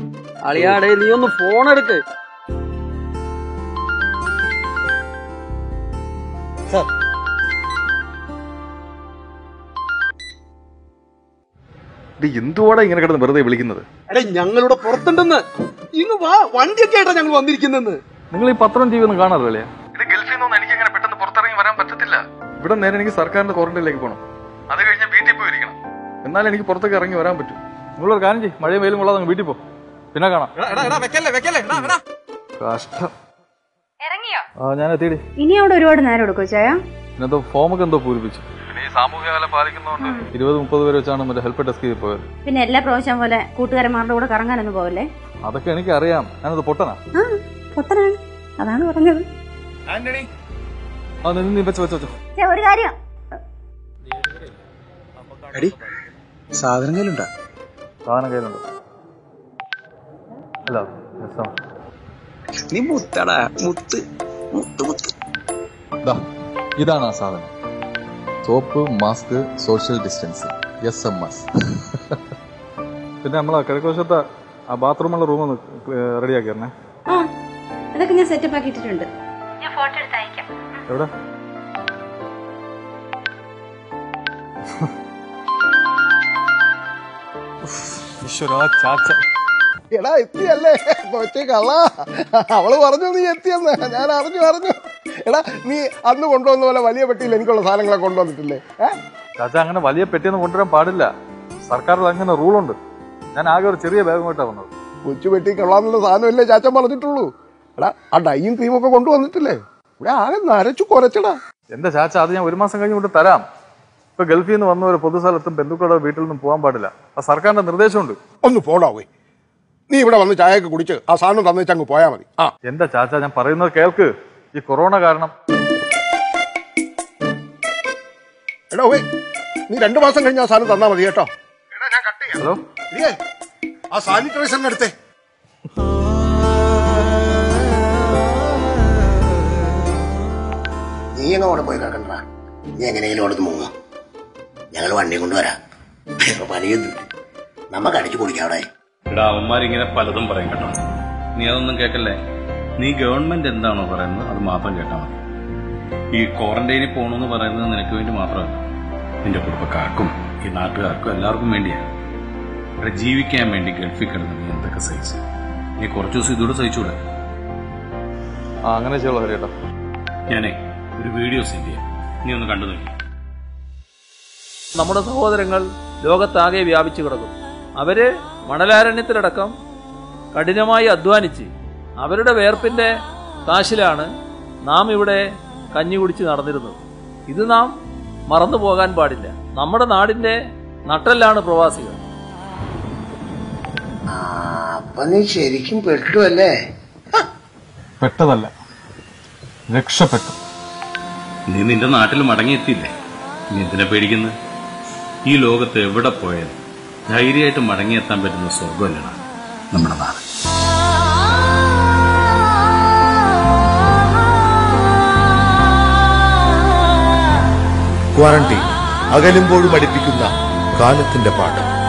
അളിയാടേ നീ ഒന്ന് ഫോൺ എടുക്ക് ഇത് എന്തുവാടാ ഇങ്ങനെ കിടന്ന് വെറുതെ വിളിക്കുന്നത് എടേ ഞങ്ങളിവിടെ പുറത്തുണ്ടെന്ന് ഇങ്ങ് വാ വണ്ടിയൊക്കെ ആയിട്ടാ ഞങ്ങൾ വന്നിരിക്കുന്നെന്ന് നിങ്ങൾ ഈ പത്രം ടി വി ഒന്നും കാണാറില്ലേ ഇത് ഗൾഫിൽ നിന്നൊന്നും എനിക്ക് അങ്ങനെ പെട്ടെന്ന് പുറത്തിറങ്ങി വരാൻ പറ്റത്തില്ല ഇവിടെ നേരെ എനിക്ക് സർക്കാരിന്റെ ക്വാറന്റൈനിലേക്ക് പോകണം അത് കഴിഞ്ഞ് വീട്ടിൽ പോയി ഇരിക്കണം എന്നാലും എനിക്ക് പുറത്തേക്ക് ഇറങ്ങി വരാൻ പറ്റും നിങ്ങളൊരു കാര്യം ചെയ്യും മഴയും വെയിലും കൊള്ളാതെ വീട്ടിൽ പോ പിന്നെ കാണാം വെക്കല്ലേ വെക്കല്ലേ എടാ, എടാ. കഷ്ടം ഇറങ്ങിയോ ആ ഞാൻ എത്തിയിടി ഇനി അവിടെ ഒരുപാട് നേരം എടുക്കും ചായ എന്തോ ഫോമൊക്കെ എന്തോ പൂരിപ്പിച്ചു പിന്നെ ഈ സാമൂഹ്യകാലം പാലിക്കുന്നതുകൊണ്ട് ഇരുപത് മുപ്പത് പേര് വെച്ചാണ് മറ്റേ ഹെൽപ്പ് ഡെസ്ക് പോയത് പിന്നെ എല്ലാ പ്രാവശ്യം പോലെ കൂട്ടുകാരന്മാരുടെ കൂടെ കറങ്ങാനൊന്നും പോവല്ലേ അതൊക്കെ എനിക്ക് അറിയാം ഞാനത് പൊട്ടനാ ആ പൊത്തനാണ് അതാണ് പറഞ്ഞത് ആ നീ നീ വെച്ച് വെച്ച് വെച്ചോ ചേ, ഒരു കാര്യം എടി സാധനം കയ്യിലുണ്ടാ സാധനം കയ്യിലുണ്ട് അല്ല രസം. നീ മുത്തടാ മുത്ത് മുത്ത് മുത്ത് ദാ, ഇതാണ് ആ സാധനം soap mask social distance S M S പിന്നെ നമ്മളെ കിഴക്കുവശത്തെ ആ ബാത്റൂമുള്ള റൂം ഒന്ന് റെഡിയാക്കി തരണേ ആ അതൊക്കെ ഞാൻ സെറ്റപ്പ് ആക്കി ഇട്ടിട്ടുണ്ട് ഞാൻ ഫോട്ടോ എടുത്ത് അയക്കാം എവിടെ ഈശ്വരാ ചാച്ച എടാ എത്തിയല്ലേ കൊച്ചു കള്ള അവള് പറഞ്ഞു നീ എത്തിയെന്ന് ഞാൻ അറിഞ്ഞു അറിഞ്ഞു എടാ നീ അന്ന് കൊണ്ടുവന്ന പോലെ വലിയ പെട്ടിയിൽ എനിക്കുള്ള സാധനങ്ങളെ കൊണ്ടുവന്നിട്ടില്ലേ ഏ ചാച്ച അങ്ങനെ വലിയ പെട്ടിയൊന്നും കൊണ്ടുവരാൻ പാടില്ല സർക്കാരിൽ അങ്ങനെ റൂളുണ്ട് ഞാൻ ആകെ ഒരു ചെറിയ ബാഗ് കൊണ്ടാ വന്നത് കൊച്ചു പെട്ടി കൊള്ളാന്നുള്ള സാധനമല്ലേ ചാച്ചൻ പറഞ്ഞിട്ടുള്ളൂ എടാ ആ ഡൈയും ക്രീമൊക്കെ കൊണ്ടുവന്നിട്ടില്ലേ ഇവിടെ ആകെ നരച്ചു കുറച്ചടാ എന്റെ ചാച്ച അത് ഞാൻ ഒരു മാസം കഴിഞ്ഞ് കൊണ്ട് തരാം ഇപ്പൊ ഗൾഫിൽ നിന്ന് വന്നവർ പൊതുസ്ഥലത്തും ബന്ധുക്കളുടെ വീട്ടിൽ നിന്നും പോകാൻ പാടില്ല ആ സർക്കാരിന്റെ നിർദ്ദേശമുണ്ട് ഒന്ന് പോടാവേ നീ ഇവിടെ വന്ന് ചായയൊക്കെ കുടിച്ച് ആ സാധനം തന്നേച്ച് അങ്ങ് പോയാൽ മതി ആ എന്റെ ചാച്ച ഞാൻ പറയുന്നത് കേൾക്ക് ഈ കൊറോണ കാരണം എടാ ഓയ് നീ രണ്ടു മാസം കഴിഞ്ഞ് ആ സാധനം തന്നാ മതി കേട്ടോ എടാ ഞാൻ കട്ട് ചെയ്യാം ഹലോ ഇല്ലേ ആ സാനിറ്റൈസറിന് എടുത്തേ നീ അങ്ങ് അവിടെ പോയി കിടക്കണ്ട നീ എങ്ങനെയെങ്കിലും അവിടുന്ന് മുങ്ങും ഞങ്ങൾ വണ്ടി കൊണ്ടുവരാം വേറെ പണിയൊന്നുമില്ല നമുക്ക് അടിച്ചു കുടിക്കാം അവിടെ എടാ അവന്മാരിങ്ങനെ പലതും പറയും കേട്ടോ നീ അതൊന്നും കേൾക്കല്ലേ നീ ഗവൺമെന്റ് എന്താണോ പറയുന്നത് അത് മാത്രം കേട്ടാൽ മതി ഈ ക്വാറന്റൈനിൽ പോകണമെന്ന് പറയുന്നത് നിനക്ക് വേണ്ടി മാത്രമല്ല നിന്റെ കുടുംബക്കാർക്കും ഈ നാട്ടുകാർക്കും എല്ലാവർക്കും വേണ്ടിയാണ് ഇവിടെ ജീവിക്കാൻ വേണ്ടി ഗൾഫിൽ കിടന്ന് നീ എന്തൊക്കെ സഹിച്ചു നീ കുറച്ച് ദിവസം ഇതൂടെ സഹിച്ചൂടെ ആ അങ്ങനെ ചെയ്യുള്ളൂ ഹരിയേട്ടാ ഞാനേ ഒരു വീഡിയോ സെൻഡ് ചെയ്യാം നീ ഒന്ന് കണ്ടു നോക്കി നമ്മുടെ സഹോദരങ്ങൾ ലോകത്താകെ വ്യാപിച്ചു കിടക്കും അവര് മണലാരണ്യത്തിലടക്കം കഠിനമായി അധ്വാനിച്ച് അവരുടെ വേർപ്പിന്റെ കാശിലാണ് നാം ഇവിടെ കഞ്ഞി കുടിച്ച് നടന്നിരുന്നത് ഇത് നാം മറന്നു പോകാൻ പാടില്ല നമ്മുടെ നാടിന്റെ നട്ടെല്ലാണ് പ്രവാസികൾ ആ, അപ്പൊ നീ ശരിക്കും പെട്ടു അല്ലേ പെട്ടതല്ല രക്ഷപ്പെട്ടു നീ നിന്റെ നാട്ടിൽ മടങ്ങിയെത്തിയില്ലേ നീ എന്തിനാ പേടിക്കുന്നത് ഈ ലോകത്ത് എവിടെ പോയാലും ധൈര്യമായിട്ട് മടങ്ങിയെത്താൻ പറ്റുന്ന സ്വർഗമല്ലടാ നമ്മുടെ നാട് ക്വാറന്റൈൻ അകലുമ്പോഴും അടുപ്പിക്കുന്ന കാലത്തിന്റെ പാഠം